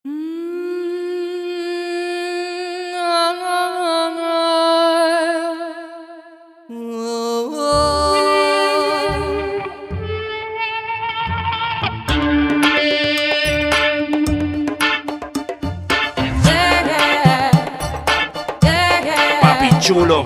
Papi chulo.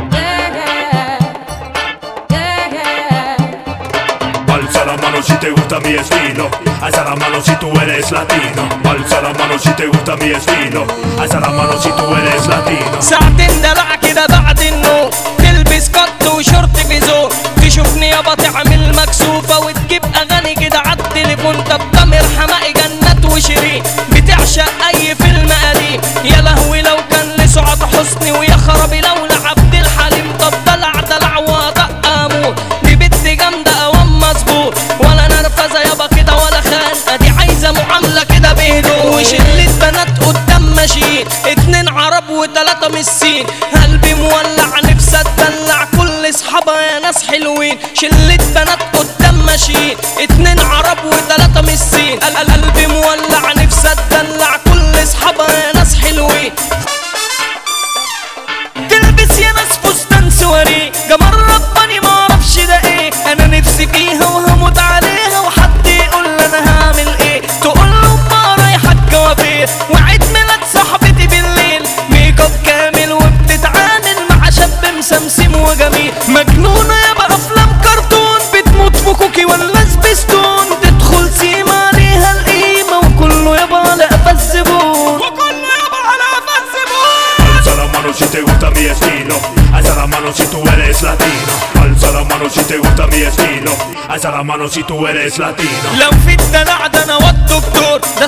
Alza la mano si te gusta mi estilo. Alza la mano si tú eres latino. Alza la mano si te gusta mi estilo. Alza la mano si tú eres latino. ساعتين دلع كده بعد النوم تلبس قط وشورت بيزور تشوفني يابا تعمل مكسوفة وتجيب أغاني كده عالتليفون طب تامر حماقي جنات وشيرين بتعشق أي فيلم قديم يا لهوي لو كان لسعاد حسني ويا خرابي لو لعبد الحليم طب دلع دلع وطق أمور دي بنت جامدة أوام مظبوط ولا نرفزة يابا كده ولا خانقة دي عايزة معاملة كده بهدوء وشلة بنات قدام ماشيين اتنين عرب وتلاتة من الصين قلبي مولع نفسي اتدلع كل اصحابها يا ناس حلوين شلة بنات قدام ماشيين اتنين عرب وتلاتة من الصين قل- قل- قلبي مولع نفسي اتدلع كل اصحابها يا ناس حلوين تلبس يا ناس فستان سواري جمال رباني معرفش ده ايه انا نفسي فيها وهموت عليها وحد يقول لي انا هعمل ايه تقول له ما رايحه الجوافير وعيد ميلاد صاحبتي بالليل ميك اب كامل وبتتعامل مع شاب مسمسم وجميل مجنونه يابا افلام كرتون بتموت في كوكي ولا سبيستون تدخل سيما عليها القيمه وكله يابا على قفا الزبون وكله يابا على قفا الزبون Alza la mano si te gusta mi estilo. Alza la mano si tú eres latino. Alza la mano si te gusta mi estilo. Alza la mano si tú eres latino. لو في الدلع ده انا والدكتور ده